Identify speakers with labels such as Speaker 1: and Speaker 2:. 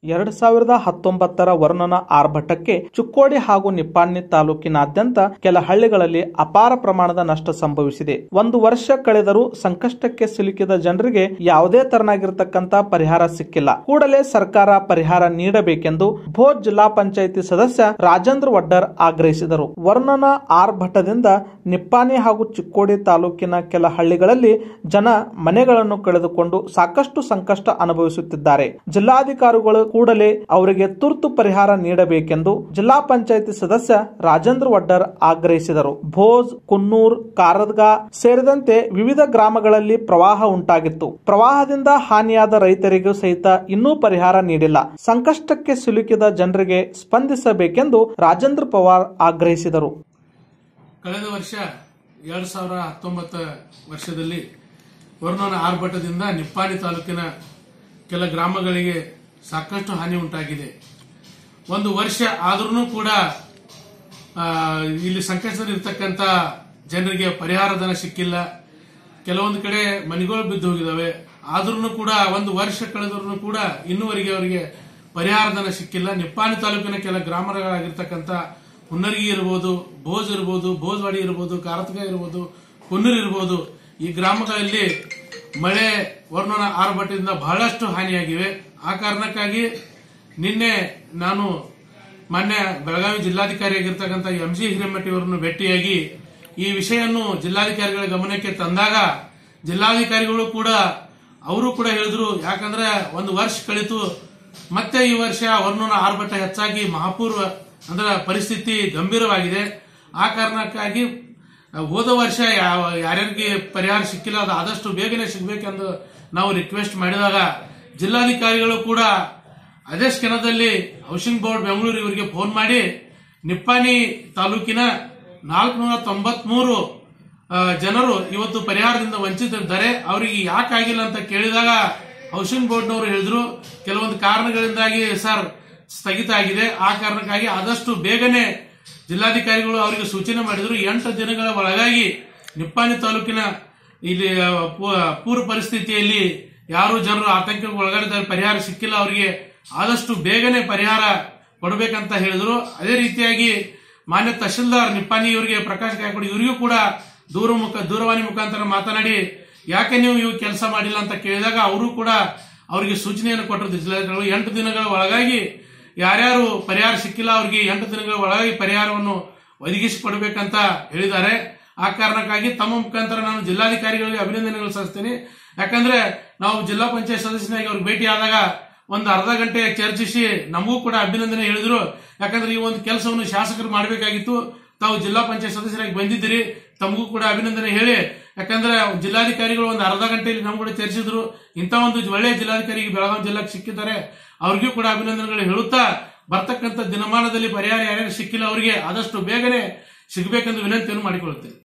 Speaker 1: ಎರಡ್ ಸಾವಿರದ ಹತ್ತೊಂಬತ್ತರ ವರ್ಣನ ಆರ್ಭಟಕ್ಕೆ ಚುಕ್ಕೋಡಿ ಹಾಗೂ ನಿಪ್ಪಾಣಿ ತಾಲೂಕಿನಾದ್ಯಂತ ಕೆಲ ಹಳ್ಳಿಗಳಲ್ಲಿ ಅಪಾರ ಪ್ರಮಾಣದ ನಷ್ಟ ಸಂಭವಿಸಿದೆ ಒಂದು ವರ್ಷ ಕಳೆದರೂ ಸಂಕಷ್ಟಕ್ಕೆ ಸಿಲುಕಿದ ಜನರಿಗೆ ಯಾವುದೇ ತರನಾಗಿರ್ತಕ್ಕಂತ ಪರಿಹಾರ ಸಿಕ್ಕಿಲ್ಲ ಕೂಡಲೇ ಸರ್ಕಾರ ಪರಿಹಾರ ನೀಡಬೇಕೆಂದು ಭೋಜ್ ಜಿಲ್ಲಾ ಪಂಚಾಯಿತಿ ಸದಸ್ಯ ರಾಜೇಂದ್ರ ವಡ್ಡರ್ ಆಗ್ರಹಿಸಿದರು ವರ್ಣನ ಆರ್ಭಟದಿಂದ ನಿಪ್ಪಾಣಿ ಹಾಗೂ ಚಿಕ್ಕೋಡಿ ತಾಲೂಕಿನ ಕೆಲ ಹಳ್ಳಿಗಳಲ್ಲಿ ಜನ ಮನೆಗಳನ್ನು ಕಳೆದುಕೊಂಡು ಸಾಕಷ್ಟು ಸಂಕಷ್ಟ ಅನುಭವಿಸುತ್ತಿದ್ದಾರೆ ಜಿಲ್ಲಾಧಿಕಾರಿಗಳು ಕೂಡಲೇ ಅವರಿಗೆ ತುರ್ತು ಪರಿಹಾರ ನೀಡಬೇಕೆಂದು ಜಿಲ್ಲಾ ಪಂಚಾಯಿತಿ ಸದಸ್ಯ ರಾಜೇಂದ್ರ ವಡ್ಡರ್ ಆಗ್ರಹಿಸಿದರು ಭೋಜ್ ಕುನ್ನೂರ್ ಕಾರದ್ಗಾ ಸೇರಿದಂತೆ ವಿವಿಧ ಗ್ರಾಮಗಳಲ್ಲಿ ಪ್ರವಾಹ ಉಂಟಾಗಿತ್ತು ಪ್ರವಾಹದಿಂದ ಹಾನಿಯಾದ ರೈತರಿಗೂ ಸಹಿತ ಇನ್ನೂ ಪರಿಹಾರ ನೀಡಿಲ್ಲ ಸಂಕಷ್ಟಕ್ಕೆ ಸಿಲುಕಿದ ಜನರಿಗೆ ಸ್ಪಂದಿಸಬೇಕೆಂದು ರಾಜೇಂದ್ರ ಪವಾರ್ ಆಗ್ರಹಿಸಿದರು
Speaker 2: ಕಳೆದ ವರ್ಷ ಎರಡು ಸಾವಿರ ಹತ್ತೊಂಬತ್ತ ವರ್ಷದಲ್ಲಿ ವರುಣನ ಆರ್ಭಟದಿಂದ ನಿಪ್ಪಾಣಿ ತಾಲೂಕಿನ ಕೆಲ ಗ್ರಾಮಗಳಿಗೆ ಸಾಕಷ್ಟು ಹಾನಿ ಉಂಟಾಗಿದೆ ಒಂದು ವರ್ಷ ಆದ್ರೂ ಕೂಡ ಆ, ಇಲ್ಲಿ ಸಂಕಷ್ಟದಲ್ಲಿರ್ತಕ್ಕಂಥ ಜನರಿಗೆ ಪರಿಹಾರ ಧನ ಸಿಕ್ಕಿಲ್ಲ ಕೆಲವೊಂದು ಕಡೆ ಮನೆಗಳು ಬಿದ್ದು ಹೋಗಿದಾವೆ ಆದ್ರೂ ಕೂಡ ಒಂದು ವರ್ಷ ಕಳೆದ್ರೂ ಕೂಡ ಇನ್ನೂವರೆಗೆ ಅವರಿಗೆ ಪರಿಹಾರ ಧನ ಸಿಕ್ಕಿಲ್ಲ ನಿಪ್ಪಾಣಿ ತಾಲೂಕಿನ ಕೆಲ ಗ್ರಾಮಗಳಾಗಿರ್ತಕ್ಕಂಥ ಹುನ್ನರ್ಗಿ ಇರ್ಬೋದು ಭೋಜ್ ಇರ್ಬೋದು ಭೋಜ್ವಾಡಿ ಇರ್ಬೋದು ಕಾರತಗ ಇರ್ಬೋದು ಕುನ್ನೂರ್ ಇರ್ಬೋದು ಈ ಗ್ರಾಮಗಳಲ್ಲಿ ಮಳೆ ವರ್ಣನ ಆರ್ಭಟದಿಂದ ಬಹಳಷ್ಟು ಹಾನಿಯಾಗಿವೆ ಆ ಕಾರಣಕ್ಕಾಗಿ ನಿನ್ನೆ ನಾನು ಮಾನ್ಯ ಬೆಳಗಾವಿ ಜಿಲ್ಲಾಧಿಕಾರಿ ಆಗಿರ್ತಕ್ಕಂಥ ಎಂ ಜಿ ಹಿರೇಮಠಿ ಅವರನ್ನು ಭೇಟಿಯಾಗಿ ಈ ವಿಷಯನ್ನು ಜಿಲ್ಲಾಧಿಕಾರಿಗಳ ಗಮನಕ್ಕೆ ತಂದಾಗ ಜಿಲ್ಲಾಧಿಕಾರಿಗಳು ಕೂಡ ಅವರು ಕೂಡ ಹೇಳಿದ್ರು ಯಾಕಂದ್ರೆ ಒಂದು ವರ್ಷ ಕಳಿತು ಮತ್ತೆ ಈ ವರ್ಷ ವರ್ಣನ ಆರ್ಭಟ ಹೆಚ್ಚಾಗಿ ಮಹಾಪೂರ್ವ ಅಂದ್ರೆ ಪರಿಸ್ಥಿತಿ ಗಂಭೀರವಾಗಿದೆ ಆ ಕಾರಣಕ್ಕಾಗಿ ಹೋದ ವರ್ಷ ಯಾವ- ಯಾರ್ಯಾರಿಗೆ ಪರಿಹಾರ ಸಿಕ್ಕಿಲ್ಲ ಅದು ಆದಷ್ಟು ಬೇಗನೆ ಸಿಗಬೇಕೆಂದು ನಾವು ರಿಕ್ವೆಸ್ಟ್ ಮಾಡಿದಾಗ ಜಿಲ್ಲಾಧಿಕಾರಿಗಳು ಕೂಡ ಅದೇ ಕ್ಷಣದಲ್ಲಿ ಹೌಸಿಂಗ್ ಬೋರ್ಡ್ ಬೆಂಗಳೂರು ಇವರಿಗೆ ಫೋನ್ ಮಾಡಿ ನಿಪ್ಪಾಣಿ ತಾಲೂಕಿನ ನಾಲ್ಕುನೂರ ತೊಂಬತ್ಮೂರು ಆ, ಜನರು ಇವತ್ತು ಪರಿಹಾರದಿಂದ ವಂಚಿತರಿದ್ದಾರೆ ಅವರಿಗೆ ಯಾಕಾಗಿಲ್ಲ ಅಂತ ಕೇಳಿದಾಗ ಹೌಸಿಂಗ್ ಬೋರ್ಡ್ನವರು ಹೇಳಿದ್ರು ಕೆಲವೊಂದು ಕಾರಣಗಳಿಂದಾಗಿ ಸರ್ ಸ್ಥಗಿತ ಆಗಿದೆ ಆ ಕಾರಣಕ್ಕಾಗಿ ಆದಷ್ಟು ಬೇಗನೆ ಜಿಲ್ಲಾಧಿಕಾರಿಗಳು ಅವರಿಗೆ ಸೂಚನೆ ಮಾಡಿದ್ರು ಎಂಟು ದಿನಗಳ ಒಳಗಾಗಿ ನಿಪ್ಪಾಣಿ ತಾಲೂಕಿನ ಇಲ್ಲಿ ಆ, ಪೂ- ಪೂರ್ವ ಪರಿಸ್ಥಿತಿಯಲ್ಲಿ ಯಾರು ಜನರು ಆತಂಕಕ್ಕೆ ಒಳಗಾಡಿದ್ದಾರೆ ಪರಿಹಾರ ಸಿಕ್ಕಿಲ್ಲ ಅವರಿಗೆ ಆದಷ್ಟು ಬೇಗನೆ ಪರಿಹಾರ ಕೊಡಬೇಕಂತ ಹೇಳಿದ್ರು ಅದೇ ರೀತಿಯಾಗಿ ಮಾನ್ಯ ತಹಶೀಲ್ದಾರ್ ನಿಪ್ಪಾಣಿ ಇವರಿಗೆ ಪ್ರಕಾಶ್ ಗಾಯಕವಾಡ್ ಇವರಿಗೂ ಕೂಡ ದೂರ ಮುಖ ದೂರವಾಣಿ ಮುಖಾಂತರ ಮಾತನಾಡಿ ಯಾಕೆ ನೀವು ಇವು ಕೆಲಸ ಮಾಡಿಲ್ಲ ಅಂತ ಕೇಳಿದಾಗ ಅವರು ಕೂಡ ಅವರಿಗೆ ಸೂಚನೆಯನ್ನು ಕೊಟ್ಟರು ಜಿಲ್ಲಾಧಿಕಾರಿಗಳು ಎಂಟು ದಿನಗಳ ಒಳಗಾಗಿ ಯಾರ್ಯಾರು ಪರಿಹಾರ ಸಿಕ್ಕಿಲ್ಲ ಅವರಿಗೆ ಎಂಟು ದಿನಗಳ ಒಳಗಾಗಿ ಪರಿಹಾರವನ್ನು ಒದಗಿಸಿಕೊಡಬೇಕಂತ ಹೇಳಿದ್ದಾರೆ ಆ ಕಾರಣಕ್ಕಾಗಿ ತಮ್ಮ ಮುಖಾಂತರ ನಾನು ಜಿಲ್ಲಾಧಿಕಾರಿಗಳಿಗೆ ಅಭಿನಂದನೆಗಳು ಸಲ್ಲಿಸ್ತೇನೆ ಯಾಕಂದ್ರೆ ನಾವು ಜಿಲ್ಲಾ ಪಂಚಾಯತ್ ಸದಸ್ಯನಾಗಿ ಅವ್ರಿಗೆ ಭೇಟಿ ಆದಾಗ ಒಂದು ಅರ್ಧ ಗಂಟೆ ಚರ್ಚಿಸಿ ನಮಗೂ ಕೂಡ ಅಭಿನಂದನೆ ಹೇಳಿದ್ರು ಯಾಕಂದ್ರೆ ಈ ಒಂದು ಕೆಲಸವನ್ನು ಶಾಸಕರು ಮಾಡಬೇಕಾಗಿತ್ತು ತಾವು ಜಿಲ್ಲಾ ಪಂಚಾಯತ್ ಸದಸ್ಯರಾಗಿ ಬಂದಿದ್ದೀರಿ ತಮಗೂ ಕೂಡ ಅಭಿನಂದನೆ ಹೇಳಿ ಯಾಕಂದ್ರೆ ಜಿಲ್ಲಾಧಿಕಾರಿಗಳು ಒಂದು ಅರ್ಧ ಗಂಟೆಯಲ್ಲಿ ನಮ್ ಕೂಡ ಚರ್ಚಿಸಿದ್ರು ಇಂಥ ಒಂದು ಒಳ್ಳೆಯ ಜಿಲ್ಲಾಧಿಕಾರಿಗೆ ಬೆಳಗಾವಿ ಜಿಲ್ಲೆಗೆ ಸಿಕ್ಕಿದ್ದಾರೆ ಅವ್ರಿಗೂ ಕೂಡ ಅಭಿನಂದನೆಗಳು ಹೇಳುತ್ತಾ ಬರ್ತಕ್ಕಂಥ ದಿನಮಾನದಲ್ಲಿ ಪರಿಹಾರ ಯಾರ್ಯಾರು ಸಿಕ್ಕಿಲ್ಲ ಅವರಿಗೆ ಆದಷ್ಟು ಬೇಗನೆ ಸಿಗಬೇಕೆಂದು ವಿನಂತಿಯನ್ನು ಮಾಡಿಕೊಳ್ಳುತ್ತೇನೆ